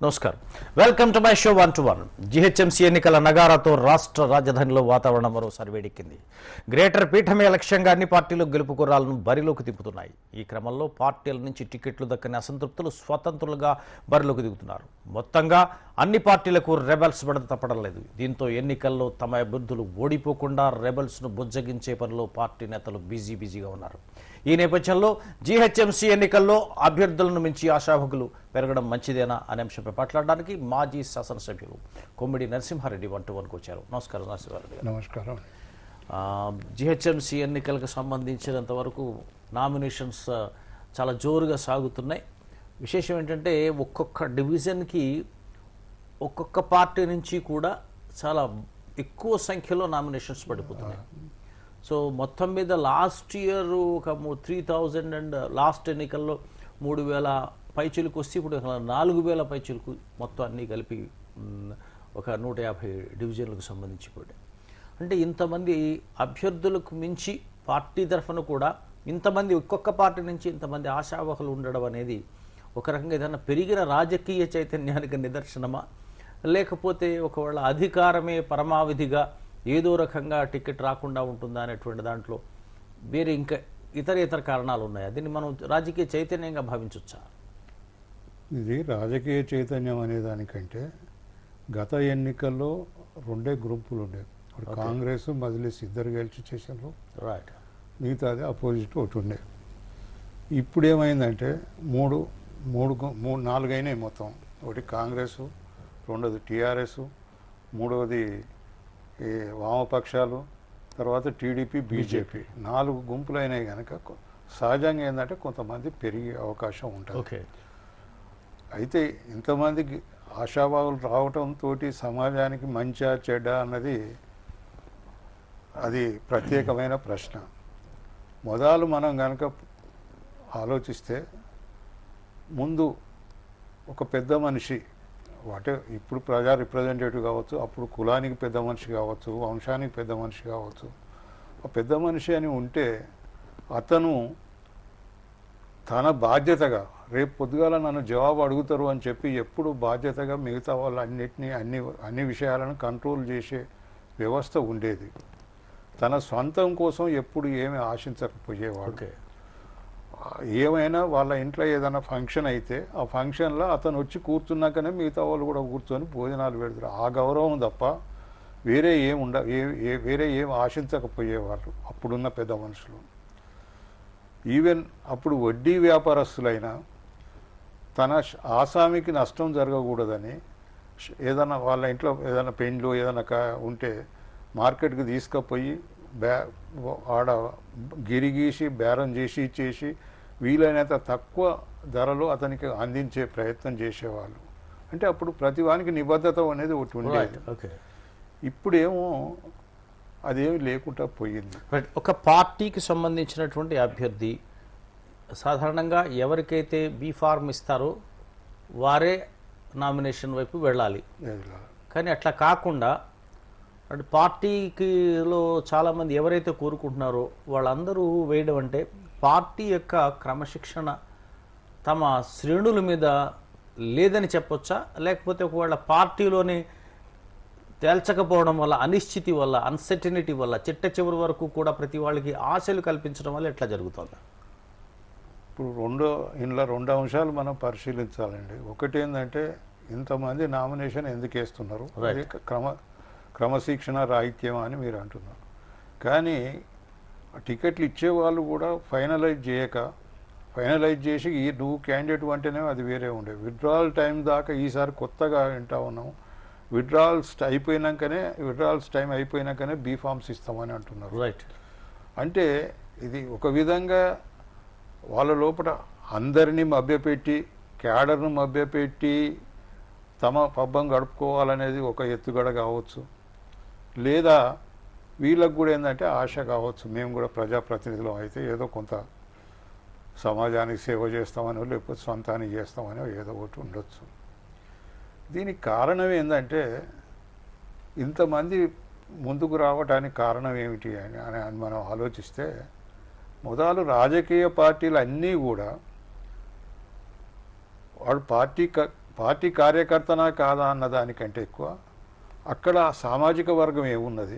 నమస్కారం welcome to my show one two one GHMC ఎన్నికల నగారాతో రాష్ట్ర రాజధానిలో వాతావరణం మరోసారి వేడెక్కింది గ్రేటర్ పీఠమే లక్ష్యంగా అన్ని పార్టీలు గెలుపు గుర్రాలను బరిలోకి దింపుతున్నాయి ఈ క్రమంలో పార్టీల నుంచి టికెట్లు దక్కని అసంతృప్తులు స్వతంత్రులుగా బరిలోకి దిగుతున్నారు మొత్తంగా అన్ని పార్టీలకు రెబల్స్ బడత తప్పడం లేదు దీంతో ఎన్నికల్లో తమ అభ్యర్థులు ఓడిపోకుండా రెబల్స్ను బుజ్జగించే పనిలో పార్టీ నేతలు బిజీ బిజీగా ఉన్నారు ఈ నేపథ్యంలో జీహెచ్ఎంసీ ఎన్నికల్లో అభ్యర్థులను మించి ఆశాభకులు పెరగడం మంచిదేనా అనే అంశంపై మాట్లాడడానికి మాజీ శాసనసభ్యులు కొమ్మిడి నరసింహారెడ్డి వన్ టు వన్కి వచ్చారు నమస్కారం నరసింహారెడ్డి గారు నమస్కారం జిహెచ్ఎంసీ ఎన్నికలకు సంబంధించినంత వరకు నామినేషన్స్ ఆ, చాలా జోరుగా సాగుతున్నాయి విశేషం ఏంటంటే ఒక్కొక్క డివిజన్కి ఒక్కొక్క పార్టీ నుంచి కూడా చాలా ఎక్కువ సంఖ్యలో నామినేషన్స్ పడిపోతున్నాయి సో మొత్తం మీద లాస్ట్ ఇయర్ ఒక త్రీ థౌజండ్ అండ్ లాస్ట్ ఎన్నికల్లో మూడు వేల పైచులకు వస్తే ఇప్పుడు ఒక నాలుగు వేల పైచులకు మొత్తం అన్నీ కలిపి మ్, ఒక నూట యాభై డివిజన్లకు సంబంధించి కూడా అంటే ఇంతమంది అభ్యర్థులకు మించి పార్టీ తరఫున కూడా ఇంతమంది ఒక్కొక్క పార్టీ నుంచి ఇంతమంది ఆశావహులు ఉండడం అనేది ఒక రకంగా ఏదైనా పెరిగిన రాజకీయ చైతన్యానికి నిదర్శనమా లేకపోతే ఒకవేళ అధికారమే పరమావధిగా ఏదో రకంగా టికెట్ రాకుండా ఉంటుందా అనేటువంటి దాంట్లో వేరే ఇంకా ఇతర ఇతర కారణాలు ఉన్నాయా దీన్ని మనం రాజకీయ చైతన్యంగా భావించవచ్చా ఇది రాజకీయ చైతన్యం అనే దానికంటే గత ఎన్నికల్లో రెండే గ్రూపులు ఉండేవి ఇప్పుడు కాంగ్రెస్ మజ్లిస్ ఇద్దరు గెలిచి చేసినారు రైట్ మిగతాది అపోజిట్ ఒకటి ఉండే ఇప్పుడు ఏమైందంటే మూడు మూడు గు- మూడు నాలుగు అయినాయి మొత్తం ఒకటి కాంగ్రెస్ రెండోది టీఆర్ఎస్ మూడవది ఈ వామపక్షాలు తర్వాత టీడీపీ బీజేపీ నాలుగు గుంపులు అయినాయి కనుక కొ- సహజంగా ఏంటంటే కొంతమంది పెరిగే అవకాశం ఉంటుంది ఓకే అయితే ఇంతమందికి ఆశావాహులు రావటంతో సమాజానికి మంచా చెడ్డ అన్నది అది ప్రత్యేకమైన ప్రశ్న మొదలు మనం కనుక ఆలోచిస్తే ముందు ఒక పెద్ద మనిషి వాటే ఇప్పుడు ప్రజా రిప్రజెంటేటివ్ కావచ్చు అప్పుడు కులానికి పెద్ద మనిషి కావచ్చు వంశానికి పెద్ద మనిషి కావచ్చు ఆ పెద్ద మనిషి అని ఉంటే అతను తన బాధ్యతగా రేపు పొద్దుగాల నన్ను జవాబు అడుగుతారు అని చెప్పి ఎప్పుడు బాధ్యతగా మిగతా వాళ్ళన్నిటినీ అన్ని అన్ని విషయాలను కంట్రోల్ చేసే వ్యవస్థ ఉండేది తన సొంతం కోసం ఎప్పుడు ఏమి ఆశించకపోయేవాడు ఓకే ఏమైనా వాళ్ళ ఇంట్లో ఏదైనా ఫంక్షన్ అయితే ఆ ఫంక్షన్లో అతను వచ్చి కూర్చున్నాకనే మిగతా వాళ్ళు కూడా కూర్చొని భోజనాలు పెడతారు ఆ గౌరవం తప్ప వేరే ఏం ఉండ ఏ ఏ- వేరే ఏం ఆశించకపోయేవాళ్ళు అప్పుడున్న పెద్ద మనుషులు ఈవెన్ అప్పుడు వడ్డీ వ్యాపారస్తులైనా తన ష్- ఆసామికి నష్టం జరగకూడదని ష్- ఏదైనా వాళ్ళ ఇంట్లో ఏదైనా పెండ్లు ఏదైనా కా- ఉంటే మార్కెట్కి తీసుకుపోయి బ్యా ఆడ గిరిగీసి బేరం చేసి చేసి వీలైనంత తక్కువ ధరలో అతనికి అందించే ప్రయత్నం చేసేవాళ్ళు అంటే అప్పుడు ప్రతి వానికి నిబద్ధత అనేది ఒకటి ఉండేది రైట్ ఓకే ఇప్పుడేమో అదేమి లేకుండా పోయింది రైట్ ఒక పార్టీకి సంబంధించినటువంటి అభ్యర్థి సాధారణంగా ఎవరికైతే బీ ఫార్మ్ ఇస్తారో వారే నామినేషన్ వైపు వెళ్ళాలి కానీ అట్లా కాకుండా అంటే పార్టీకిలో చాలామంది ఎవరైతే కోరుకుంటున్నారో వాళ్ళందరూ వేయడం అంటే పార్టీ యొక్క క్రమశిక్షణ తమ శ్రేణుల మీద లేదని చెప్పొచ్చా లేకపోతే ఒకవేళ పార్టీలోని తేల్చకపోవడం వల్ల అనిశ్చితి వల్ల అన్సర్టనిటీ వల్ల చిట్ట చివరి వరకు కూడా ప్రతి వాళ్ళకి ఆశలు కల్పించడం వల్ల ఎట్లా జరుగుతుంది ఇప్పుడు రెండో ఇందులో రెండు అంశాలు మనం పరిశీలించాలండి ఒకటి ఏంటంటే ఇంతమంది నామినేషన్ ఎందుకు వేస్తున్నారు Right. అది క్రమ క్రమశిక్షణ రాహిత్యం అని మీరు అంటున్నారు కానీ ఆ టికెట్లు ఇచ్చే వాళ్ళు కూడా ఫైనలైజ్ చేయక ఫైనలైజ్ చేసి ఈ నువ్వు క్యాండిడేట్ అంటేనే అది వేరే ఉండే విత్డ్రావల్ టైం దాకా ఈసారి కొత్తగా వింటా ఉన్నాం విత్డ్రావల్స్ అయిపోయినాకనే విత్డ్రావల్స్ టైం అయిపోయినాకనే బీ ఫామ్స్ ఇస్తామని అంటున్నారు రైట్ అంటే ఇది ఒక విధంగా వాళ్ళ లోపల అందరినీ మభ్యపెట్టి క్యాడర్ను మభ్యపెట్టి తమ పబ్బం గడుపుకోవాలనేది ఒక ఎత్తుగడ కావచ్చు లేదా వీళ్ళకు కూడా ఏంటంటే ఆశ కావచ్చు మేము కూడా ప్రజాప్రతినిధులు అయితే ఏదో కొంత సమాజానికి సేవ చేస్తామనో లేకపోతే సొంతానికి చేస్తామనో ఏదో ఒకటి ఉండొచ్చు దీనికి కారణం ఏంటంటే ఇంతమంది ముందుకు రావడానికి కారణం ఏమిటి అని అని మనం ఆలోచిస్తే మొదలు రాజకీయ పార్టీలు అన్నీ కూడా వాడు పార్టీ క- పార్టీ కార్యకర్తనా కాదా అన్న దానికంటే ఎక్కువ అక్కడ సామాజిక వర్గం ఏమున్నది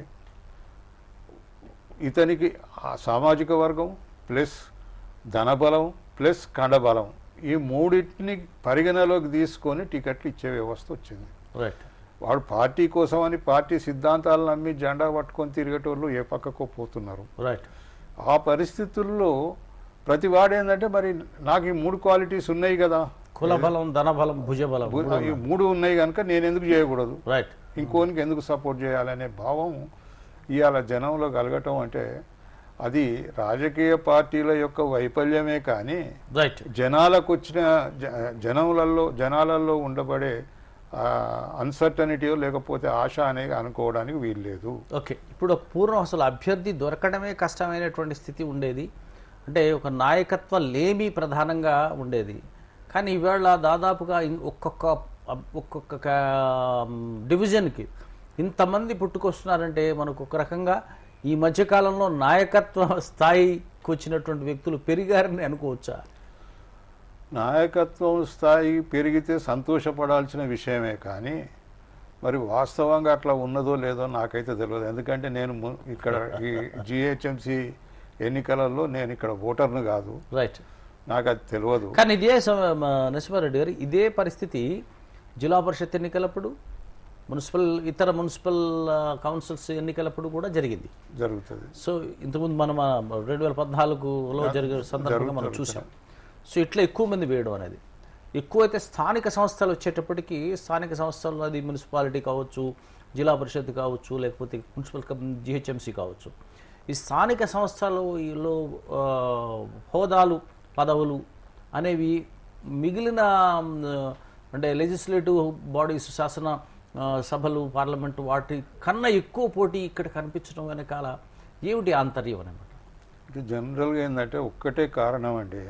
ఇతనికి ఆ సామాజిక వర్గం ప్లస్ ధనబలం ప్లస్ కండబలం ఈ మూడింటిని పరిగణలోకి తీసుకొని టికెట్లు ఇచ్చే వ్యవస్థ వచ్చింది రైట్ వాడు పార్టీ కోసం అని పార్టీ సిద్ధాంతాలను నమ్మి జెండా పట్టుకొని తిరిగేటోళ్ళు ఏ పక్కకో పోతున్నారు రైట్ ఆ పరిస్థితుల్లో ప్రతి వాడు ఏంటంటే మరి నాకు ఈ మూడు క్వాలిటీస్ ఉన్నాయి కదా కుల బలం ధన బలం భుజ బలం భూ- ఈ మూడు ఉన్నాయి కనుక నేను ఎందుకు చేయకూడదు రైట్ ఇంకోనికి ఎందుకు సపోర్ట్ చేయాలనే భావం ఇవాళ జనంలో కలగటం అంటే అది రాజకీయ పార్టీల యొక్క వైఫల్యమే కానీ రైట్ జనాలకు వచ్చిన జ- జనములలో జనాలలో ఉండబడే అన్సర్టనిటీ లేకపోతే ఆశ అనేది అనుకోవడానికి వీల్లేదు ఓకే ఇప్పుడు ఒక పూర్వం అసలు అభ్యర్థి దొరకడమే కష్టమైనటువంటి స్థితి ఉండేది అంటే ఒక నాయకత్వ లేమి ప్రధానంగా ఉండేది కానీ ఇవాళ దాదాపుగా ఇన్- ఒక్కొక్క అబ్- ఒక్కొక్క కా- డివిజన్కి ఇంతమంది పుట్టుకొస్తున్నారంటే మనకు ఒక రకంగా ఈ మధ్యకాలంలో నాయకత్వ స్థాయికి వచ్చినటువంటి వ్యక్తులు పెరిగారని అనుకోవచ్చా నాయకత్వం స్థాయి పెరిగితే సంతోషపడాల్సిన విషయమే కానీ మరి వాస్తవంగా అట్లా ఉన్నదో లేదో నాకైతే తెలియదు ఎందుకంటే నేను ము- ఇక్కడ ఈ జిహెచ్ఎంసి ఎన్నికలలో నేను ఇక్కడ ఓటర్ను కాదు రైట్ నాకు అది తెలియదు కానీ ఇదే సమ- మ- నరసింహారెడ్డి గారు ఇదే పరిస్థితి జిల్లా పరిషత్ ఎన్నికలప్పుడు మున్సిపల్ ఇతర మున్సిపల్ ఆ, కౌన్సిల్స్ ఎన్నికలప్పుడు కూడా జరిగింది జరుగుతుంది సో ఇంతకుముందు మనం ఆ, రెండు వేల పద్నాలుగులో జరిగే సందర్భంగా మనం చూసాం సో ఇట్లా ఎక్కువ మంది వేయడం అనేది ఎక్కువైతే స్థానిక సంస్థలు వచ్చేటప్పటికి స్థానిక సంస్థల్లో అది మున్సిపాలిటీ కావచ్చు జిల్లా పరిషత్ కావచ్చు లేకపోతే మున్సిపల్ జిహెచ్ఎంసీ కావచ్చు ఈ స్థానిక సంస్థలలో ఆ, హోదాలు పదవులు అనేవి మిగిలిన మ్, అంటే లెజిస్లేటివ్ బాడీస్ శాసన ఆ, సభలు పార్లమెంటు వాటి కన్నా ఎక్కువ పోటీ ఇక్కడ కనిపించడం వెనకాల ఏమిటి ఆంతర్యం అనమాట ఇది జనరల్గా ఏంటంటే ఒక్కటే కారణం అండి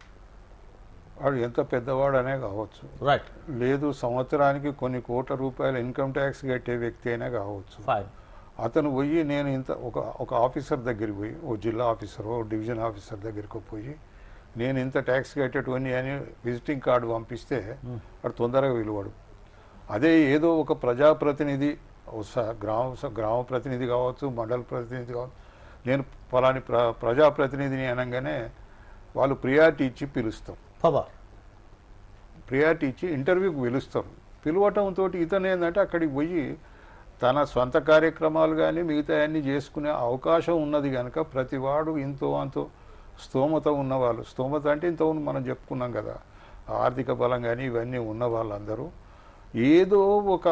వాడు ఎంత పెద్దవాడనే కావచ్చు రైట్ లేదు సంవత్సరానికి కొన్ని కోట్ల రూపాయల ఇన్కమ్ ట్యాక్స్ కట్టే వ్యక్తి అయినా కావచ్చు ఫైన్ అతను పోయి నేను ఇంత ఒక ఒక ఆఫీసర్ దగ్గరికి పోయి ఓ జిల్లా ఆఫీసర్ ఓ డివిజన్ ఆఫీసర్ దగ్గరికి పోయి నేను ఇంత ట్యాక్స్ కట్టేటువంటి అని విజిటింగ్ కార్డు పంపిస్తే వాడు తొందరగా విలువడు అదే ఏదో ఒక ప్రజాప్రతినిధి ఓ స- గ్రామ స- గ్రామ ప్రతినిధి కావచ్చు మండల ప్రతినిధి కావచ్చు నేను ఫలాని ప్ర ప్రజాప్రతినిధిని అనగానే వాళ్ళు ప్రియారిటీ ఇచ్చి పిలుస్తాం పవర్ ప్రియారిటీ ఇచ్చి ఇంటర్వ్యూకి పిలుస్తారు పిలవటంతో ఇతను ఏంటంటే అక్కడికి పోయి తన సొంత కార్యక్రమాలు కానీ మిగతా అన్ని చేసుకునే అవకాశం ఉన్నది కనుక ప్రతివాడు ఇంతో అంతో స్తోమత ఉన్నవాళ్ళు స్తోమత అంటే ఇంత ఉంది మనం చెప్పుకున్నాం కదా ఆర్థిక బలం కానీ ఇవన్నీ ఉన్న వాళ్ళందరూ ఏదో ఒక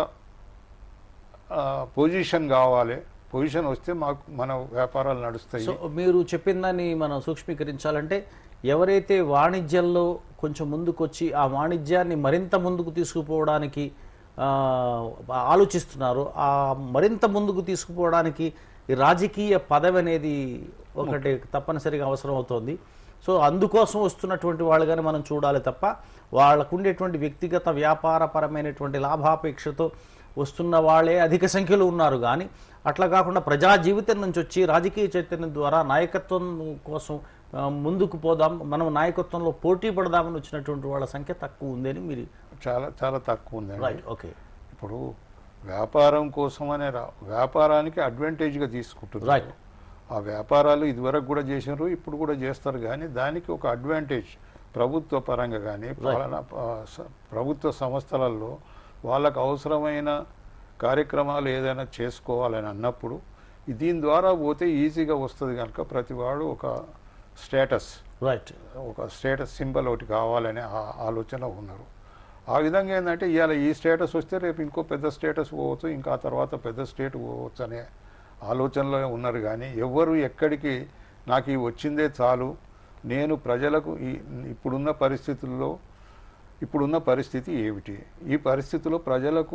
పొజిషన్ కావాలి పొజిషన్ వస్తే మాకు మన వ్యాపారాలు నడుస్తాయి సో మీరు చెప్పిన దాన్ని మనం సూక్ష్మీకరించాలంటే ఎవరైతే వాణిజ్యంలో కొంచెం ముందుకొచ్చి ఆ వాణిజ్యాన్ని మరింత ముందుకు తీసుకుపోవడానికి ఆ, ఆలోచిస్తున్నారో ఆ మరింత ముందుకు తీసుకుపోవడానికి ఈ రాజకీయ పదవి అనేది ఒకటి తప్పనిసరిగా అవసరం అవుతోంది సో అందుకోసం వస్తున్నటువంటి వాళ్ళుగానే మనం చూడాలి తప్ప వాళ్ళకు ఉండేటువంటి వ్యక్తిగత వ్యాపారపరమైనటువంటి లాభాపేక్షతో వస్తున్న వాళ్ళే అధిక సంఖ్యలో ఉన్నారు కానీ అట్లా కాకుండా ప్రజా జీవితం నుంచి వచ్చి రాజకీయ చైతన్యం ద్వారా నాయకత్వం కోసం ఆ, ముందుకు పోదాం మనం నాయకత్వంలో పోటీ పడదామని వచ్చినటువంటి వాళ్ళ సంఖ్య తక్కువ ఉందని మీరు చాలా చాలా తక్కువ ఉందండి రైట్ ఓకే ఇప్పుడు వ్యాపారం కోసమనే రా వ్యాపారానికి అడ్వాంటేజ్గా తీసుకుంటున్నారు Right. ఆ వ్యాపారాలు ఇదివరకు కూడా చేసినారు ఇప్పుడు కూడా చేస్తారు కానీ దానికి ఒక అడ్వాంటేజ్ ప్రభుత్వ పరంగా కానీ పాలన ఆ, స- ప్రభుత్వ సంస్థలలో వాళ్ళకు అవసరమైన కార్యక్రమాలు ఏదైనా చేసుకోవాలని అన్నప్పుడు ఈ దీని ద్వారా పోతే ఈజీగా వస్తుంది కనుక ప్రతివాడు ఒక స్టేటస్ రైట్ ఒక స్టేటస్ సింబల్ ఒకటి కావాలనే ఆ- ఆలోచన ఉన్నారు ఆ విధంగా ఏంటంటే ఇవాళ ఈ స్టేటస్ వస్తే రేపు ఇంకో పెద్ద స్టేటస్ పోవచ్చు ఇంకా ఆ తర్వాత పెద్ద స్టేట్ పోవచ్చు అనే ఆలోచనలో ఉన్నారు కానీ ఎవ్వరు ఎక్కడికి నాకు ఈ వచ్చిందే చాలు నేను ప్రజలకు ఈ ఇప్పుడున్న పరిస్థితుల్లో ఇప్పుడున్న పరిస్థితి ఏమిటి ఈ పరిస్థితిలో ప్రజలకు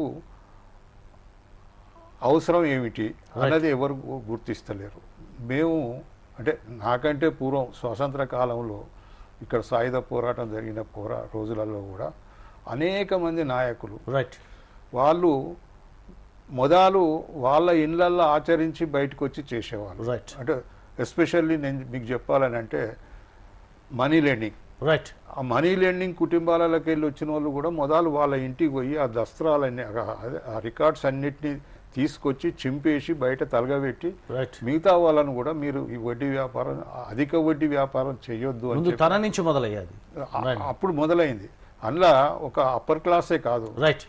అవసరం ఏమిటి అన్నది ఎవరు గు- గుర్తిస్తలేరు మేము అంటే నాకంటే పూర్వం స్వతంత్ర కాలంలో ఇక్కడ సాయుధ పోరాటం జరిగిన పోరా రోజులలో కూడా అనేక మంది నాయకులు రైట్ వాళ్ళు మొదలు వాళ్ళ ఇళ్ళల్లో ఆచరించి బయటకు వచ్చి చేసేవాళ్ళు రైట్ అంటే ఎస్పెషల్లీ నేను మీకు చెప్పాలని అంటే మనీ లెండింగ్ రైట్ ఆ మనీ లెండింగ్ కుటుంబాలలోకి వెళ్ళి వచ్చిన వాళ్ళు కూడా మొదలు వాళ్ళ ఇంటికి పోయి ఆ దస్త్రాలన్నీ ఆ- అదే ఆ రికార్డ్స్ అన్నిటిని తీసుకొచ్చి చింపేసి బయట తలగబెట్టి రైట్ మిగతా వాళ్ళను కూడా మీరు ఈ వడ్డీ వ్యాపారం అధిక వడ్డీ వ్యాపారం చేయొద్దు అని ముందు చెప్పి తన నుంచి మొదలయ్యేది ఆ- అప్పుడు మొదలైంది అందులో ఒక అప్పర్ క్లాసే కాదు రైట్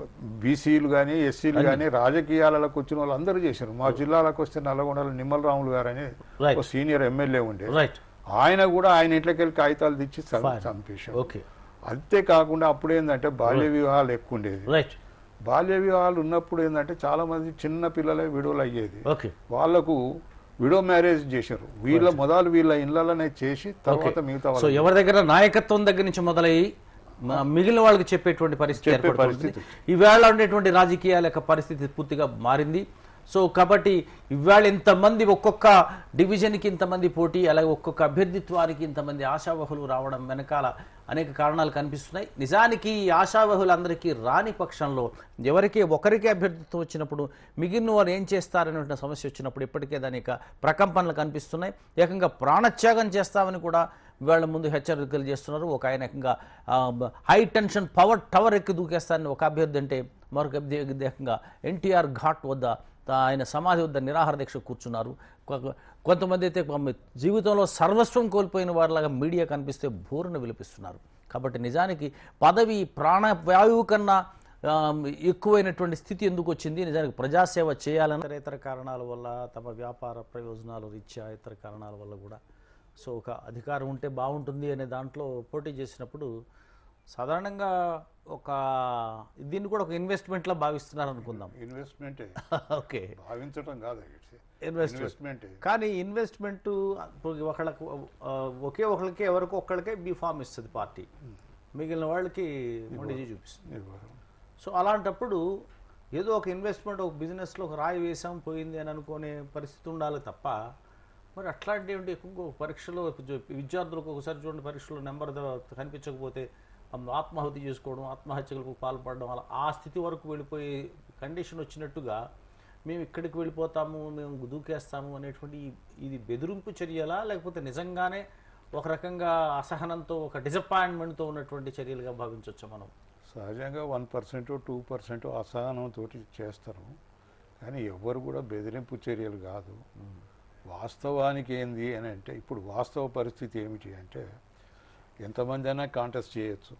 బీసీలు కానీ ఎస్సీలు కానీ రాజకీయాలకు వచ్చిన వాళ్ళు అందరూ చేశారు మా జిల్లాలకు వస్తే నల్లగొండలో నిమ్మల రాములు గారు అని Right. ఒక సీనియర్ ఎమ్మెల్యే ఉండే రైట్ ఆయన కూడా ఆయన ఇంట్లోకి వెళ్ళి కాగితాలు తెచ్చి చం- Fine. చంపేశారు ఓకే అంతేకాకుండా అప్పుడు ఏంటంటే బాల్య వివాహాలు ఎక్కువ ఉండేది రైట్ బాల్య వివాహాలు ఉన్నప్పుడు ఏంటంటే చాలా మంది చిన్న పిల్లలే విడుదల అయ్యేది ఓకే వాళ్లకు విడో మ్యారేజ్ చేశారు వీళ్ళ మొదలు వీళ్ళ ఇళ్లలోనే చేసి తర్వాత మిగతా సో వాళ్ళు ఎవరి దగ్గర నాయకత్వం దగ్గర నుంచి మొదలయ్యి మ- మిగిలిన వాళ్ళకి చెప్పేటువంటి పరిస్థితి చెప్పే ఏర్పడుతుంది పరిస్థితి. ఈవేళ ఉండేటువంటి రాజకీయాల యొక్క పరిస్థితి పూర్తిగా మారింది సో కాబట్టి ఇవాళ ఇంతమంది ఒక్కొక్క డివిజన్కి ఇంతమంది పోటీ అలాగే ఒక్కొక్క అభ్యర్థిత్వానికి ఇంతమంది ఆశావహులు రావడం వెనకాల అనేక కారణాలు కనిపిస్తున్నాయి నిజానికి ఈ ఆశావహులందరికీ రాని పక్షంలో ఎవరికి ఒకరికి అభ్యర్థిత్వం వచ్చినప్పుడు మిగిలిన వారు ఏం చేస్తారనే సమస్య వచ్చినప్పుడు ఇప్పటికే దాని యొక్క ప్రకంపనలు కనిపిస్తున్నాయి ఏకంగా ప్రాణత్యాగం చేస్తామని కూడా వీళ్ళ ముందు హెచ్చరికలు చేస్తున్నారు ఒక ఆయన ఏకంగా ఆ, బ- హై టెన్షన్ పవర్ టవర్ ఎక్కి దూకేస్తారని ఒక అభ్యర్థి అంటే మరొక అభ్యర్థి ఏకంగా ఎన్టీఆర్ ఘాట్ వద్ద తా- ఆయన సమాధి వద్ద నిరాహార దీక్ష కూర్చున్నారు కొ- కొంతమంది అయితే పాపం జీవితంలో సర్వస్వం కోల్పోయిన వారిలాగా మీడియా కనిపిస్తే బోరున విలిపిస్తున్నారు కాబట్టి నిజానికి పదవి ప్రాణవాయువు కన్నా ఆ, ఎక్కువైనటువంటి స్థితి ఎందుకు వచ్చింది నిజానికి ప్రజాసేవ చేయాలని ఇతర ఇతర కారణాల వల్ల తమ వ్యాపార ప్రయోజనాల రీత్యా ఇతర కారణాల వల్ల కూడా సో ఒక అధికారం ఉంటే బాగుంటుంది అనే దాంట్లో పోటీ చేసినప్పుడు సాధారణంగా ఒక దీన్ని కూడా ఒక ఇన్వెస్ట్మెంట్లా భావిస్తున్నారు అనుకుందాం ఇన్వెస్ట్మెంటే ఓకే భావించడం కాదు ఇన్వెస్ట్మెంట్ ఇన్వెస్ట్మెంటే కానీ ఇన్వెస్ట్మెంట్ ఒకళ్ళకు ఆ, ఒకే ఒకళ్ళకి ఎవరికో ఒక్కళ్ళకే బీ ఫామ్ ఇస్తుంది పార్టీ మిగిలిన వాళ్ళకి మొండిజీ చూపిస్తుంది ఇవ్వరు. సో అలాంటప్పుడు ఏదో ఒక ఇన్వెస్ట్మెంట్ ఒక బిజినెస్లో ఒక రాయి వేసాం పోయింది అని అనుకునే పరిస్థితి ఉండాలి తప్ప మరి అట్లాంటి ఏంటి ఎక్కువ పరీక్షలో జు- విద్యార్థులకు ఒకసారి చూడండి పరీక్షలో నెంబర్ ద- కనిపించకపోతే అమ్ ఆత్మాహుతి చేసుకోవడం ఆత్మహత్యలకు పాల్పడడం అలా ఆ స్థితి వరకు వెళ్ళిపోయే కండిషన్ వచ్చినట్టుగా మేము ఇక్కడికి వెళ్ళిపోతాము మేము దూకేస్తాము అనేటువంటి ఈ- ఇది బెదిరింపు చర్యలా లేకపోతే నిజంగానే ఒక రకంగా అసహనంతో ఒక డిసప్పాయింట్మెంట్తో ఉన్నటువంటి చర్యలుగా భావించవచ్చా మనం సహజంగా వన్ పర్సెంట్ టూ పర్సెంట్ అసహనంతో చేస్తారు కానీ ఎవ్వరు కూడా బెదిరింపు చర్యలు కాదు వాస్తవానికి ఏంది అని అంటే ఇప్పుడు వాస్తవ పరిస్థితి ఏమిటి అంటే ఎంతమంది అయినా కాంటెస్ట్ చేయొచ్చు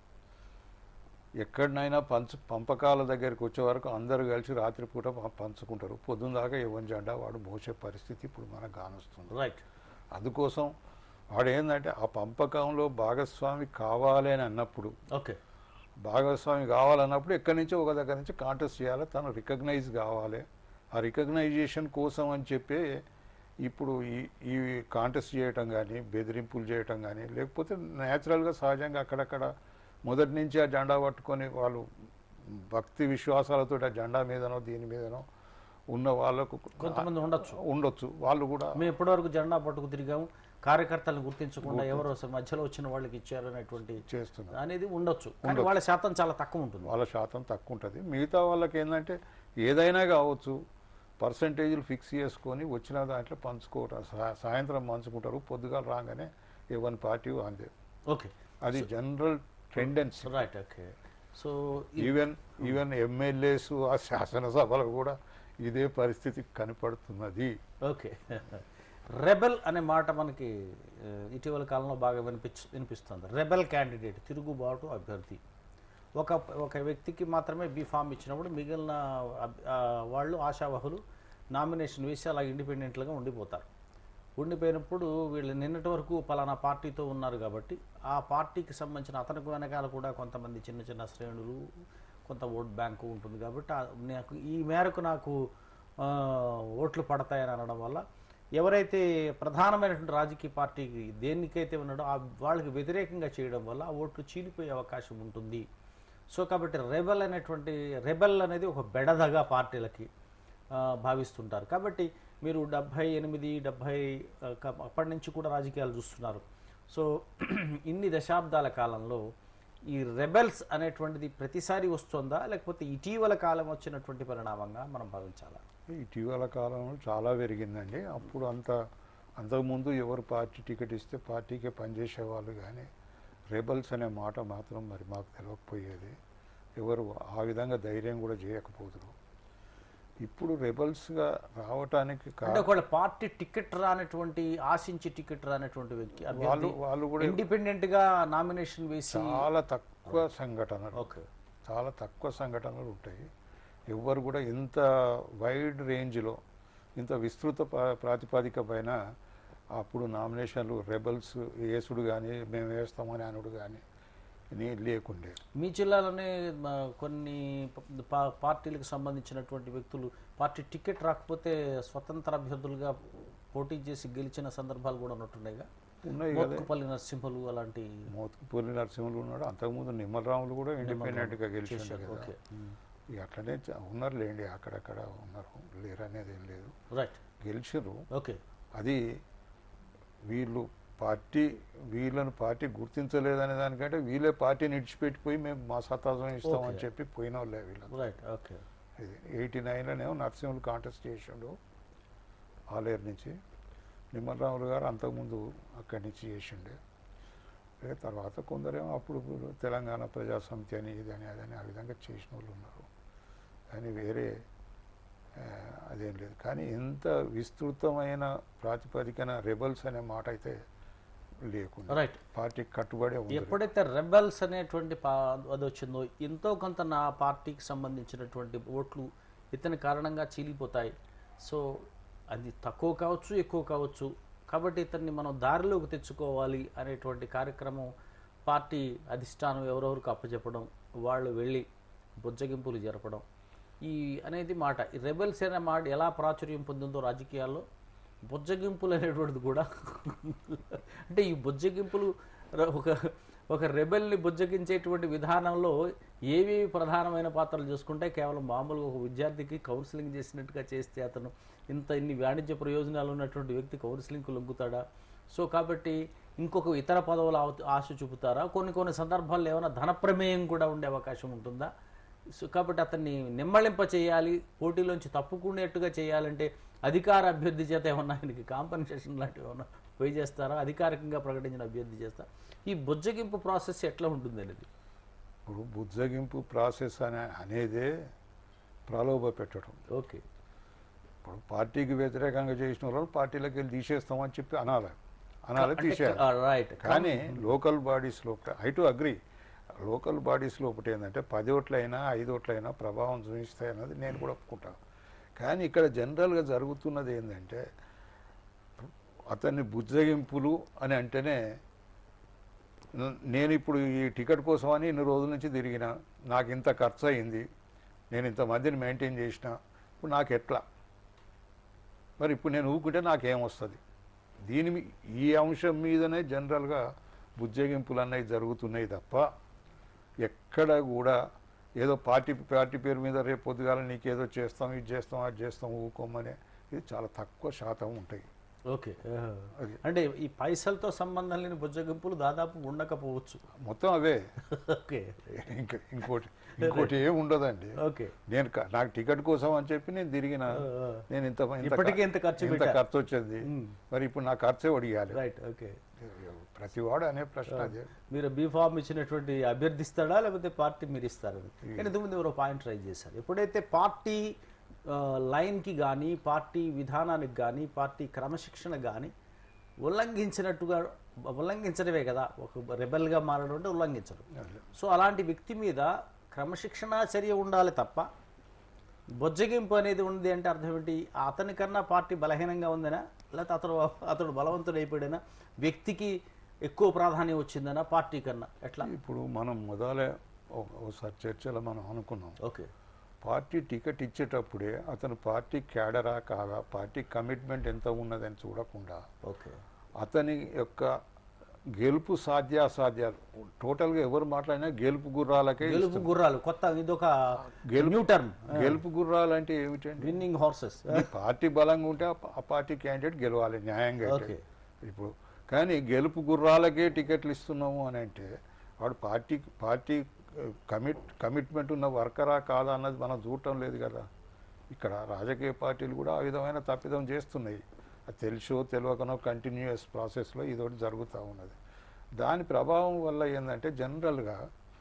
ఎక్కడినైనా పంచ పంపకాల దగ్గరికి వచ్చే వరకు అందరూ కలిసి రాత్రిపూట ప- పంచుకుంటారు పొద్దున్న దాకా ఎవరి జెండా వాడు మోసే పరిస్థితి ఇప్పుడు మనకు కానొస్తుంది రైట్ అందుకోసం వాడు ఏంటంటే ఆ పంపకంలో భాగస్వామి కావాలి అని అన్నప్పుడు ఓకే భాగస్వామి కావాలన్నప్పుడు ఎక్కడి నుంచో ఒక దగ్గర నుంచి కాంటెస్ట్ చేయాలి తను రికగ్నైజ్ కావాలి ఆ రికగ్నైజేషన్ కోసం అని చెప్పి ఇప్పుడు ఈ ఈ కాంటెస్ట్ చేయటం కానీ బెదిరింపులు చేయటం కానీ లేకపోతే న్యాచురల్గా సహజంగా అక్కడక్కడ మొదటి నుంచి ఆ జెండా పట్టుకొని వాళ్ళు భక్తి విశ్వాసాలతో ఆ జెండా మీదనో దీని మీదనో ఉన్న వాళ్ళకు కొంతమంది ఉండొచ్చు ఉండొచ్చు వాళ్ళు కూడా మేము ఇప్పటివరకు జెండా పట్టుకు తిరిగాము కార్యకర్తలను గుర్తించకుండా ఎవరో అసలు మధ్యలో వచ్చిన వాళ్ళకి ఇచ్చారనేటువంటి చేస్తున్నారు అనేది ఉండొచ్చు కానీ వాళ్ళ శాతం చాలా తక్కువ ఉంటుంది వాళ్ళ శాతం తక్కువ ఉంటుంది మిగతా వాళ్ళకి ఏంటంటే ఏదైనా కావచ్చు పర్సంటేజ్లు ఫిక్స్ చేసుకొని వచ్చిన దాంట్లో పంచుకోవటం సా- సాయంత్రం పంచుకుంటారు పొద్దుగాల రాగానే ఏ పార్టీ అందే ఓకే అది general tendency right okay so even even MLAs ఆ శాసనసభలో కూడా ఇదే పరిస్థితి కనపడుతున్నది ఓకే రెబెల్ అనే మాట మనకి ఆ, ఇటీవల కాలంలో బాగా వినిపించ వినిపిస్తుంది రెబెల్ క్యాండిడేట్ తిరుగుబాటు అభ్యర్థి ఒక ఒక వ్యక్తికి మాత్రమే బీ ఫామ్ ఇచ్చినప్పుడు మిగిలిన అబ్- ఆ, వాళ్ళు ఆశావహులు నామినేషన్ వేసి అలా ఇండిపెండెంట్లుగా ఉండిపోతారు ఉండిపోయినప్పుడు వీళ్ళు నిన్నటి వరకు పలానా పార్టీతో ఉన్నారు కాబట్టి ఆ పార్టీకి సంబంధించిన అతనికి వెనకాల కూడా కొంతమంది చిన్న చిన్న శ్రేణులు కొంత ఓట్ బ్యాంకు ఉంటుంది కాబట్టి ఆ- నాకు ఈ మేరకు నాకు ఆ, ఓట్లు పడతాయని అనడం వల్ల ఎవరైతే ప్రధానమైనటువంటి రాజకీయ పార్టీకి దేనికైతే ఉన్నాడో ఆ వాళ్ళకి వ్యతిరేకంగా చేయడం వల్ల ఆ ఓట్లు చీలిపోయే అవకాశం ఉంటుంది సో కాబట్టి రెబెల్ అనేటువంటి రెబెల్ అనేది ఒక బెడదగా పార్టీలకి ఆ, భావిస్తుంటారు కాబట్టి మీరు డెబ్భై ఎనిమిది డెబ్భై ఆ, క- అప్పటి నుంచి కూడా రాజకీయాలు చూస్తున్నారు సో ఇన్ని దశాబ్దాల కాలంలో ఈ రెబెల్స్ అనేటువంటిది ప్రతిసారి వస్తుందా లేకపోతే ఇటీవల కాలం వచ్చినటువంటి పరిణామంగా మనం భావించాలా ఇటీవల కాలంలో చాలా పెరిగిందండి అప్పుడు అంత అంతకుముందు ఎవరు పార్టీ టికెట్ ఇస్తే పార్టీకే పనిచేసేవాళ్ళు కానీ రెబల్స్ అనే మాట మాత్రం మరి మాకు తెలియకపోయేది ఎవరు ఆ విధంగా ధైర్యం కూడా చేయకపోదురు ఇప్పుడు రెబల్స్గా రావటానికి అంటే కారణం ఒకవేళ పార్టీ టికెట్ రానటువంటి ఆశించి టికెట్ రానటువంటి వ్యక్తి వాళ్ళు వాళ్ళు కూడా ఇండిపెండెంట్ గా నామినేషన్ వేసి చాలా తక్కువ సంఘటనలు ఓకే చాలా తక్కువ సంఘటనలు ఉంటాయి ఎవ్వరు కూడా ఇంత వైడ్ రేంజ్లో ఇంత విస్తృత ప్రా- ప్రాతిపదిక పైన అప్పుడు నామినేషన్లు రెబల్స్ వేసుడు కానీ మేము వేస్తామని అనుడు కానీ నీ లేకుండే మీ జిల్లాలోనే మ, కొన్ని ప- పా- పార్టీలకు సంబంధించినటువంటి వ్యక్తులు పార్టీ టికెట్ రాకపోతే స్వతంత్ర అభ్యర్థులుగా పోటీ చేసి గెలిచిన సందర్భాలు కూడా ఉన్నట్టున్నాయిగా ఉన్నాయి కదా మోత్కుపల్లి నరసింహులు అలాంటి మోత్కుపల్లి నరసింహులు ఉన్నాడు అంతకుముందు నిమ్మలరాములు కూడా ఇండిపెండెంట్గా గెలిచిండు కదా ఓకే ఇక అట్లనే చ- ఉన్నారు లేండి అక్కడక్కడ ఉన్నారు లేరు అనేది ఏం లేదు రైట్ గెలిచిర్రు ఓకే అది వీళ్ళు పార్టీ వీళ్ళను పార్టీ గుర్తించలేదనే దానికంటే వీళ్ళే పార్టీని ఇడిచిపెట్టిపోయి మేము మా సత్తాజం ఇస్తామని Okay. చెప్పి పోయిన వాళ్ళే వీళ్ళు రైట్ ఓకే ఇది ఎయిటీ నైన్లోనేమో నరసింహులు కాంటెస్ట్ చేసిండు ఆలేరు నుంచి నిమ్మలరాములు గారు అంతకుముందు అక్కడి నుంచి చేసిండే ఏ తర్వాత కొందరేమో అప్పుడు తెలంగాణ ప్రజా సమితి అని ఇదని అదని ఆ విధంగా చేసిన వాళ్ళు ఉన్నారు కానీ వేరే ఆ, అదేం లేదు కానీ ఇంత విస్తృతమైన ప్రాతిపదికన రెబల్స్ అనే మాట అయితే లేకుండా రైట్ పార్టీకి కట్టుబడే ఉంది ఎప్పుడైతే రెబల్స్ అనేటువంటి పా అది వచ్చిందో ఎంతో కొంత నా పార్టీకి సంబంధించినటువంటి ఓట్లు ఇతని కారణంగా చీలిపోతాయి సో అది తక్కువ కావచ్చు ఎక్కువ కావచ్చు కాబట్టి ఇతన్ని మనం దారిలోకి తెచ్చుకోవాలి అనేటువంటి కార్యక్రమం పార్టీ అధిష్టానం ఎవరెవరికి అప్పచెప్పడం వాళ్ళు వెళ్ళి బుజ్జగింపులు జరపడం ఈ అనేది మాట ఈ రెబెల్స్ అనే మాట ఎలా ప్రాచుర్యం పొందిందో రాజకీయాల్లో బుజ్జగింపులు అనేటువంటిది కూడా అంటే ఈ బుజ్జగింపులు ర- ఒక ఒక రెబెల్ని బుజ్జగించేటువంటి విధానంలో ఏవేవి ప్రధానమైన పాత్రలు చూసుకుంటే కేవలం మామూలుగా ఒక విద్యార్థికి కౌన్సిలింగ్ చేసినట్టుగా చేస్తే అతను ఇంత ఇన్ని వాణిజ్య ప్రయోజనాలు ఉన్నటువంటి వ్యక్తి కౌన్సిలింగ్కు లొంగుతాడా సో కాబట్టి ఇంకొక ఇతర పదవుల ఆవ- ఆశ చూపుతారా కొన్ని కొన్ని సందర్భాల్లో ఏమైనా ధన ప్రమేయం కూడా ఉండే అవకాశం ఉంటుందా సో కాబట్టి అతన్ని నిమ్మళింప చేయాలి పోటీలోంచి తప్పుకునేట్టుగా చేయాలంటే అధికార అభ్యర్థి చేత ఏమన్నా ఆయనకి కాంపన్సేషన్ లాంటివి ఏమన్నా పే చేస్తారా అధికారికంగా ప్రకటించిన అభ్యర్థి చేస్తారా ఈ బుజ్జగింపు ప్రాసెస్ ఎట్లా ఉంటుంది అనేది ఇప్పుడు బుజ్జగింపు ప్రాసెస్ అనే అనేదే ప్రలోభ పెట్టడం ఓకే ఇప్పుడు పార్టీకి వ్యతిరేకంగా చేసిన వాళ్ళని పార్టీలోకి వెళ్ళి తీసేస్తామని చెప్పి అనాలి అనాలి తీసేయాలి రైట్ కానీ లోకల్ బాడీస్ లోపల I too agree local bodies లోపల ఏంటంటే పది ఓట్లైనా ఐదు ఓట్లైనా ప్రభావం చూపిస్తాయి అన్నది నేను కూడా ఒప్పుకుంటాను కానీ ఇక్కడ జనరల్గా జరుగుతున్నది ఏంటంటే అతన్ని బుజ్జగింపులు అని అంటేనే న- నేను ఇప్పుడు ఈ టికెట్ కోసం అని ఇన్ని రోజుల నుంచి తిరిగిన నాకు ఇంత ఖర్చు అయింది నేను ఇంతమందిని మెయింటైన్ చేసిన ఇప్పుడు నాకు ఎట్లా మరి ఇప్పుడు నేను ఊరుకుంటే నాకేమొస్తుంది దీని మీ- ఈ అంశం మీదనే జనరల్గా బుజ్జగింపులు అన్నవి జరుగుతున్నాయి తప్ప ఎక్కడ కూడా ఏదో పార్టీ పార్టీ పేరు మీద రేపు పొద్దుగాల నీకేదో చేస్తాం ఇది చేస్తాం అది చేస్తాం ఊకోమనే ఇది చాలా తక్కువ శాతం ఉంటాయి ఓకే అది. అంటే ఈ పైసలతో సంబంధం లేని బుజ్జగింపులు దాదాపు ఉండకపోవచ్చు మొత్తం అవే ఓకే ఇంక ఇంకోటి ఇంకోటి ఏం ఉండదండి ఓకే నేను క- నాకు టికెట్ కోసం అని చెప్పి నేను తిరిగిన ఆ. నేను ఇంత ఇంత ఇప్పటికే ఇంత ఖర్చు ఇంత పెట్టా. ఖర్చు వచ్చింది మ్. మరి ఇప్పుడు నా ఖర్చే ఒడియాలి రైట్ ఓకే ప్రతివాడు అనే ప్రశ్న అదే మీరు బీ ఫామ్ ఇచ్చినటువంటి అభ్యర్థిస్తాడా లేకపోతే పార్టీ మీరు ఇస్తారా కానీ ఇంతకుముందు ఎవరో పాయింట్ ట్రై చేశారు ఎప్పుడైతే పార్టీ ఆ, లైన్కి కానీ పార్టీ విధానానికి కానీ పార్టీ క్రమశిక్షణ కానీ ఉల్లంఘించినట్టుగా ఉల్లంఘించడమే కదా ఒక రెబెల్గా మారడం అంటే ఉల్లంఘించడం సో అలాంటి వ్యక్తి మీద క్రమశిక్షణ చర్య ఉండాలి తప్ప బొజ్జగింపు అనేది ఉంది అంటే అర్థం ఏంటి అతని కన్నా పార్టీ బలహీనంగా ఉందనా లేకపోతే అతడు అతడు బలవంతుడు అయిపోయాడనా వ్యక్తికి ఎక్కువ ప్రాధాన్యం వచ్చిందనా పార్టీ కన్నా ఎట్లా ఇప్పుడు మనం మొదలే ఓ- ఒకసారి చర్చలో మనం అనుకున్నాం ఓకే పార్టీ టికెట్ ఇచ్చేటప్పుడే అతను పార్టీ క్యాడరా కాదా పార్టీ కమిట్మెంట్ ఎంత ఉన్నదని చూడకుండా ఓకే అతని యొక్క గెలుపు సాధ్యాసాధ్యాలు టోటల్గా ఎవరు మాట్లాడినా గెలుపు గుర్రాలకే గెలుపు గుర్రాలు కొత్త ఇదొక గెలుపు- న్యూ టర్మ్ గెలుపు గుర్రాలు అంటే ఏమిటండి విన్నింగ్ హార్సెస్ నీ పార్టీ బలంగా ఉంటే ఆ ప- ఆ పార్టీ క్యాండిడేట్ గెలవాలి న్యాయంగా అయితే. ఓకే. ఇప్పుడు కానీ గెలుపు గుర్రాలకే టికెట్లు ఇస్తున్నాము అని అంటే వాడు పార్టీ పార్టీ కమిట్ కమిట్మెంట్ ఉన్న వర్కరా కాదా అన్నది మనం చూడటం లేదు కదా ఇక్కడ రాజకీయ పార్టీలు కూడా ఆ విధమైన తప్పిదం చేస్తున్నాయి అది తెలుసో తెలియకనో కంటిన్యూస్ ప్రాసెస్లో ఇదొకటి జరుగుతూ ఉన్నది దాని ప్రభావం వల్ల ఏంటంటే జనరల్గా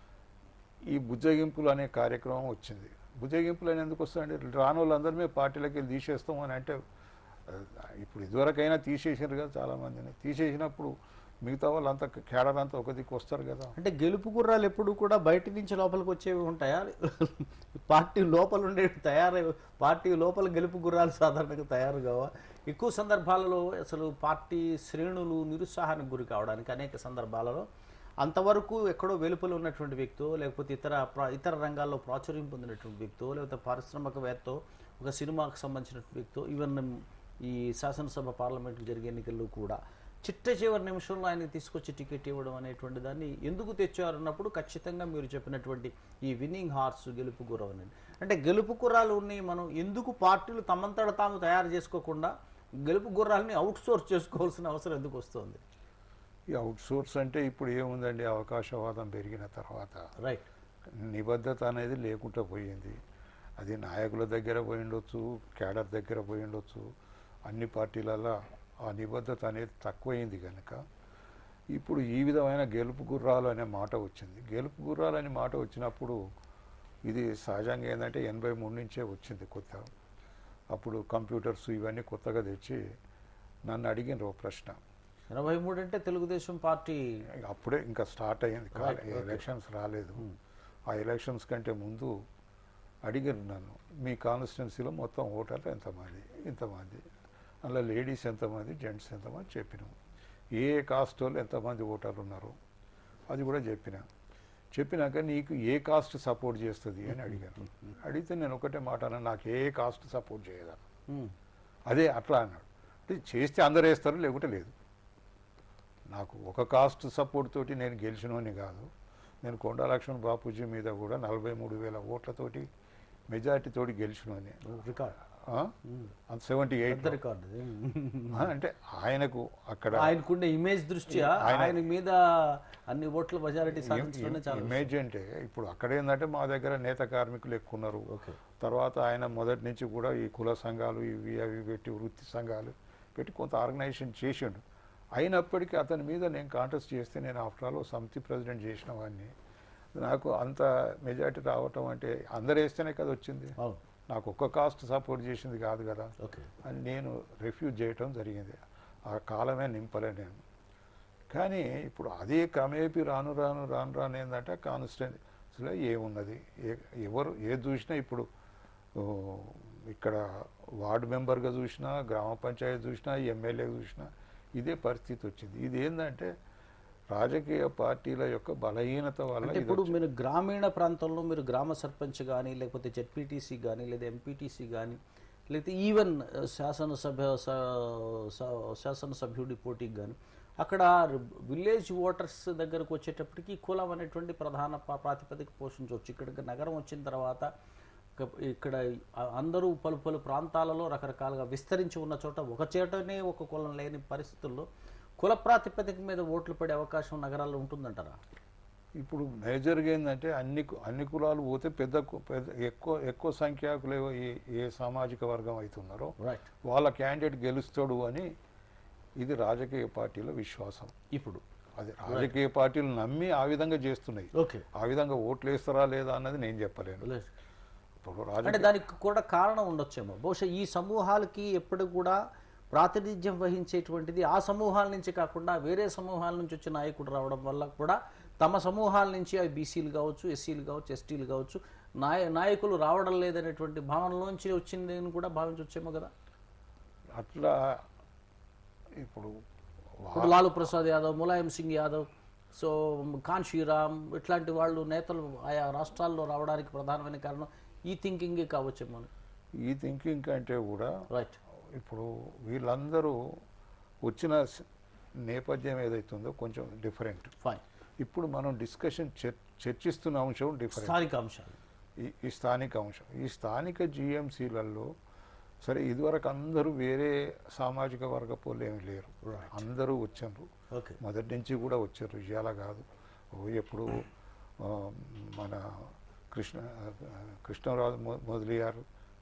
ఈ బుజ్జగింపులు అనే కార్యక్రమం వచ్చింది బుజ్జగింపులు అని ఎందుకు వస్తాయండి రాని వాళ్ళందరినీ పార్టీలకి వెళ్ళి తీసేస్తాం అని అంటే ఆ, ఇప్పుడు ఇదివరకైనా తీసేసారు కదా చాలామందిని తీసేసినప్పుడు మిగతా వాళ్ళంతా కేడర్ అంతా ఒక దిక్కు వస్తారు కదా అంటే గెలుపు గుర్రాలు ఎప్పుడు కూడా బయట నుంచి లోపలికి వచ్చేవి ఉంటాయా పార్టీ లోపల ఉండేవి తయారై పార్టీ లోపల గెలుపు గుర్రాలు సాధారణంగా తయారు కావా ఎక్కువ సందర్భాలలో అసలు పార్టీ శ్రేణులు నిరుత్సాహానికి గురి కావడానికి అనేక సందర్భాలలో అంతవరకు ఎక్కడో వెలుపల ఉన్నటువంటి వ్యక్తో లేకపోతే ఇతర ప్ర- ఇతర రంగాల్లో ప్రాచుర్యం పొందినటువంటి వ్యక్తో లేకపోతే పారిశ్రామికవేత్తో ఒక సినిమాకు సంబంధించినటువంటి వ్యక్తో ఈవెన్ ఈ శాసనసభ పార్లమెంట్కి జరిగే ఎన్నికల్లో కూడా చిట్ట చివరి నిమిషంలో ఆయన తీసుకొచ్చి టికెట్ ఇవ్వడం అనేటువంటి దాన్ని ఎందుకు తెచ్చారన్నప్పుడు ఖచ్చితంగా మీరు చెప్పినటువంటి ఈ విన్నింగ్ హార్స్ గెలుపు గుర్రం అనేది అంటే గెలుపు గుర్రాలు ఉన్నాయి మనం ఎందుకు పార్టీలు తమంతట తాము తయారు చేసుకోకుండా గెలుపు గుర్రాలని అవుట్ సోర్స్ చేసుకోవాల్సిన అవసరం ఎందుకు వస్తుంది ఈ అవుట్ సోర్స్ అంటే ఇప్పుడు ఏముందండి అవకాశవాదం పెరిగిన తర్వాత రైట్ నిబద్ధత అనేది లేకుండా పోయింది అది నాయకుల దగ్గర పోయి ఉండొచ్చు కేడర్ దగ్గర పోయి ఉండొచ్చు అన్ని పార్టీలలో ఆ నిబద్ధత అనేది తక్కువైంది కనుక ఇప్పుడు ఈ విధమైన గెలుపు గుర్రాలు అనే మాట వచ్చింది గెలుపు గుర్రాలు అనే మాట వచ్చినప్పుడు ఇది సహజంగా ఏంటంటే ఎనభై మూడు నుంచే వచ్చింది కొత్త అప్పుడు కంప్యూటర్స్ ఇవన్నీ కొత్తగా తెచ్చి నన్ను అడిగిన ఓ ప్రశ్న ఎనభై మూడు అంటే తెలుగుదేశం పార్టీ అప్పుడే ఇంకా స్టార్ట్ అయ్యింది Right, okay. ఎలక్షన్స్ రాలేదు ఆ ఎలక్షన్స్ కంటే ముందు అడిగారు నన్ను మీ కాన్స్టిట్యున్సీలో మొత్తం ఓటర్లు ఎంతమంది ఇంతమంది అందులో లేడీస్ ఎంతమంది జెంట్స్ ఎంతమంది చెప్పినాం ఏ కాస్ట్ వాళ్ళు ఎంతమంది ఓటర్లు ఉన్నారు అది కూడా చెప్పిన చెప్పినాక నీకు ఏ కాస్ట్ సపోర్ట్ చేస్తుంది అని అడిగాను అడిగితే నేను ఒకటే మాట అన్నా నాకు ఏ కాస్ట్ సపోర్ట్ చేయదా ఉమ్, అదే అట్లా అన్నాడు అంటే చేస్తే అందరు వేస్తారు లేకుంటే లేదు నాకు ఒక కాస్ట్ సపోర్ట్ తోటి నేను గెలిచినోని కాదు నేను కొండా లక్ష్మణ్ బాపూజీ మీద కూడా నలభై మూడు వేల ఓట్లతోటి మెజార్టీ తోటి గెలిచినోని రికార్డ్ అంత సెవెంటీ ఎయిట్ పెద్ద రికార్డ్ ఇది. అంటే ఆయనకు అక్కడ ఆయనకుండే ఇమేజ్ దృష్ట్యా ఆయన- ఆయన మీద అన్ని ఓట్ల మెజారిటీ సాధించడమే చాలా ఇమేజ్ అంటే ఇప్పుడు అక్కడ ఏంటంటే మా దగ్గర నేత కార్మికులు ఎక్కువ ఉన్నారు ఓకే తర్వాత ఆయన మొదటి నుంచి కూడా ఈ కుల సంఘాలు ఇవి అవి పెట్టి వృత్తి సంఘాలు పెట్టి కొంత ఆర్గనైజేషన్ చేసిండు అయినప్పటికీ అతని మీద నేను కాంటెస్ట్ చేస్తే నేను ఆఫ్టర్ ఆల్ సమితి ప్రెసిడెంట్ చేసిన వాడిని నాకు అంత మెజారిటీ రావటం అంటే అందరు వేస్తేనే కదా వచ్చింది అవును నాకు ఒక్క కాస్ట్ సపోర్ట్ చేసింది కాదు కదా ఓకే అని నేను రిఫ్యూజ్ చేయటం జరిగింది ఆ కాలమే నింపలే నేను కానీ ఇప్పుడు అదే క్రమేపీ రాను రాను రాను రాను ఏంటంటే కాన్స్టిట్యున్సీలో ఏమున్నది ఏ ఎవరు ఏది చూసినా ఇప్పుడు ఓ, ఇక్కడ వార్డు మెంబర్గా చూసినా గ్రామ పంచాయతీ చూసినా ఎమ్మెల్యే చూసినా ఇదే పరిస్థితి వచ్చింది ఇది ఏంటంటే రాజకీయ పార్టీల యొక్క బలహీనత వల్ల అంటే ఇది ఇప్పుడు మీరు గ్రామీణ ప్రాంతంలో మీరు గ్రామ సర్పంచ్ కానీ లేకపోతే జెడ్పీటీసీ కానీ లేదా ఎంపీటీసీ కానీ లేకపోతే ఈవెన్ శాసనసభ స- స- శాసనసభ్యుడి పోటీకి కానీ అక్కడ విలేజ్ ఓటర్స్ దగ్గరకు వచ్చేటప్పటికి కులం అనేటువంటి ప్రధాన పా- ప్రాతిపదిక పోషించవచ్చు ఇక్కడికి నగరం వచ్చిన తర్వాత ఇక- ఇక్కడ ఆ- అందరూ పలు పలు ప్రాంతాలలో రకరకాలుగా విస్తరించి ఉన్న చోట ఒక చేటనే ఒక కులం లేని పరిస్థితుల్లో కుల ప్రాతిపదిక మీద ఓట్లు పడే అవకాశం నగరాల్లో ఉంటుందంటారా ఇప్పుడు మేజర్గా ఏంటంటే అన్ని కు- అన్ని కులాలు పోతే పెద్ద కు- పెద్ద ఎక్కువ ఎక్కువ సంఖ్యాకులు ఏ ఏ సామాజిక వర్గం అవుతున్నారో రైట్ వాళ్ళ క్యాండిడేట్ గెలుస్తాడు అని ఇది రాజకీయ పార్టీల విశ్వాసం ఇప్పుడు అది రాజకీయ పార్టీలు నమ్మి ఆ విధంగా చేస్తున్నాయి ఓకే ఆ విధంగా ఓట్లు వేస్తారా లేదా అన్నది నేను చెప్పలేను ఇప్పుడు అంటే రాజకీయ దానికి కూడా కారణం ఉండొచ్చేమో బహుశా ఈ సమూహాలకి ఎప్పుడు కూడా ప్రాతినిధ్యం వహించేటువంటిది ఆ సమూహాల నుంచి కాకుండా వేరే సమూహాల నుంచి వచ్చే నాయకుడు రావడం వల్ల కూడా తమ సమూహాల నుంచి అవి బీసీలు కావచ్చు ఎస్సీలు కావచ్చు ఎస్టీలు కావచ్చు నాయ నాయకులు రావడం లేదనేటువంటి భావనలోంచి వచ్చింది అని కూడా భావించవచ్చేమో కదా అట్లా ఇప్పుడు వా- ఇప్పుడు లాలూ ప్రసాద్ యాదవ్ ములాయం సింగ్ యాదవ్ సో కాన్షీరామ్ ఇట్లాంటి వాళ్ళు నేతలు ఆయా రాష్ట్రాల్లో రావడానికి ప్రధానమైన కారణం ఈ థింకింగే కావచ్చేమో ఈ థింకింగ్ కంటే కూడా రైట్ ఇప్పుడు వీళ్ళందరూ వచ్చిన స- నేపథ్యం ఏదైతుందో కొంచెం డిఫరెంట్ ఫైన్ ఇప్పుడు మనం డిస్కషన్ చర్- చర్చిస్తున్న అంశం డిఫరెంట్ స్థానిక అంశాలు ఈ ఈ స్థానిక అంశం ఈ స్థానిక జిఎంసీలలో సరే ఇదివరకు అందరూ వేరే సామాజిక వర్గపోళ్ళు ఏమి లేరు Right. అందరూ వచ్చారు ఓకే మొదటి నుంచి కూడా వచ్చారు ఇవాళ కాదు ఓ ఎప్పుడు ఆ, మన కృష్ణ కృష్ణరాజు మొ- మొదలయ్యారు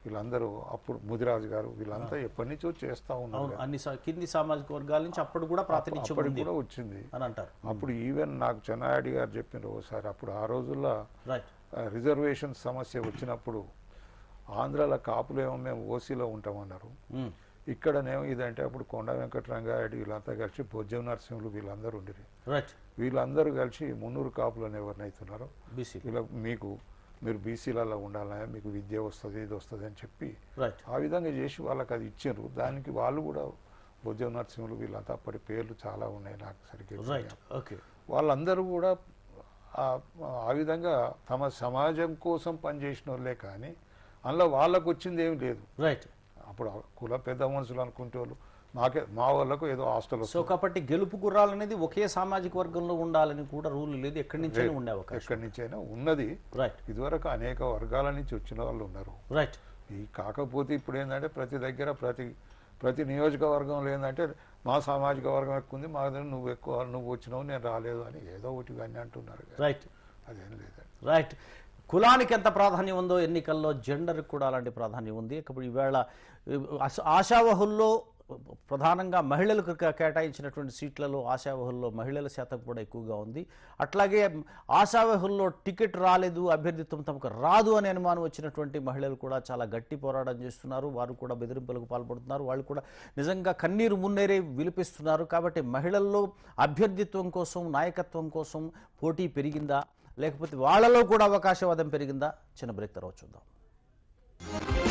వీళ్ళందరూ అప్పుడు ముదిరాజు గారు వీళ్ళంతా ఎప్పటి నుంచో చేస్తా ఉన్నారు అవును అన్ని సా- కింది సామాజిక వర్గాల నుంచి అప్పుడు కూడా ప్రాతినిధ్యం అప్పటికి ఉంది కూడా వచ్చింది అని అంటారు అప్పుడు ఈవెన్ నాకు చెన్నారెడ్డి గారు చెప్పిన ఒకసారి అప్పుడు ఆ రోజుల్లో రైట్ ఆ, రిజర్వేషన్ సమస్య వచ్చినప్పుడు ఆంధ్రాలో కాపులేమో మేము ఓసీలో ఉంటామన్నారు ఉమ్. ఇక్కడనేమో ఇదంటే అప్పుడు కొండ వెంకటరంగారెడ్డి వీళ్ళంతా కలిసి భోజ్యం నరసింహులు వీళ్ళందరూ ఉండిరి రైట్ వీళ్ళందరూ కలిసి మున్నూరు కాపులను ఎవరినైతున్నారు బీసీ ఇలా మీకు మీరు బీసీలలో ఉండాలని మీకు విద్య వస్తుంది ఇది వస్తుంది అని చెప్పి రైట్ ఆ విధంగా చేసి వాళ్ళకి అది ఇచ్చారు దానికి వాళ్ళు కూడా భోజ్యం నరసింహులు వీళ్ళంతా అప్పటి పేర్లు చాలా ఉన్నాయి నాకు సరిగ్గా రైట్ ఓకే వాళ్ళందరూ కూడా ఆ- ఆ విధంగా తమ సమాజం కోసం పనిచేసిన వాళ్ళే కానీ అందులో వాళ్ళకు వచ్చింది ఏమి లేదు రైట్ అప్పుడు ఆ కుల పెద్ద మనుషులు అనుకుంటే వాళ్ళు మాకే మా వాళ్ళకు ఏదో హాస్టల్ సో వస్తుంది కాబట్టి గెలుపు గుర్రాలు అనేది ఒకే సామాజిక వర్గంలో ఉండాలని కూడా రూల్ లేదు ఎక్కడి నుంచైనా ఉండే అవకాశం ఎక్కడి నుంచైనా ఉన్నది రైట్ ఇదివరకు అనేక వర్గాల నుంచి వచ్చిన వాళ్ళు ఉన్నారు రైట్ ఈ కాకపోతే ఇప్పుడు ఏంటంటే ప్రతి దగ్గర ప్రతి ప్రతి నియోజకవర్గంలో ఏంటంటే మా సామాజిక వర్గం ఎక్కువ ఉంది మా దగ్గర నువ్వు ఎక్కువ నువ్వు వచ్చినావు నేను రాలేదు అని ఏదో ఒకటి ఇవన్నీ అంటున్నారు కదా. రైట్ అదేం లేదండి రైట్ కులానికి ఎంత ప్రాధాన్యం ఉందో ఎన్నికల్లో జెండర్కి కూడా అలాంటి ప్రాధాన్యం ఉంది ఇప్పుడు ఈవేళ ఆశ- ఆశావహుల్లో ప్రధానంగా మహిళలకు కే- కేటాయించినటువంటి సీట్లలో ఆశావహుల్లో మహిళల శాతం కూడా ఎక్కువగా ఉంది అట్లాగే ఆశావహుల్లో టికెట్ రాలేదు అభ్యర్థిత్వం తమకు రాదు అనే అనుమానం వచ్చినటువంటి మహిళలు కూడా చాలా గట్టి పోరాటం చేస్తున్నారు వారు కూడా బెదిరింపులకు పాల్పడుతున్నారు వాళ్ళు కూడా నిజంగా కన్నీరు మున్నేరే విలిపిస్తున్నారు కాబట్టి మహిళల్లో అభ్యర్థిత్వం కోసం నాయకత్వం కోసం పోటీ పెరిగిందా లేకపోతే వాళ్ళలో కూడా అవకాశవాదం పెరిగిందా చిన్న బ్రేక్ తర్వాత చూద్దాం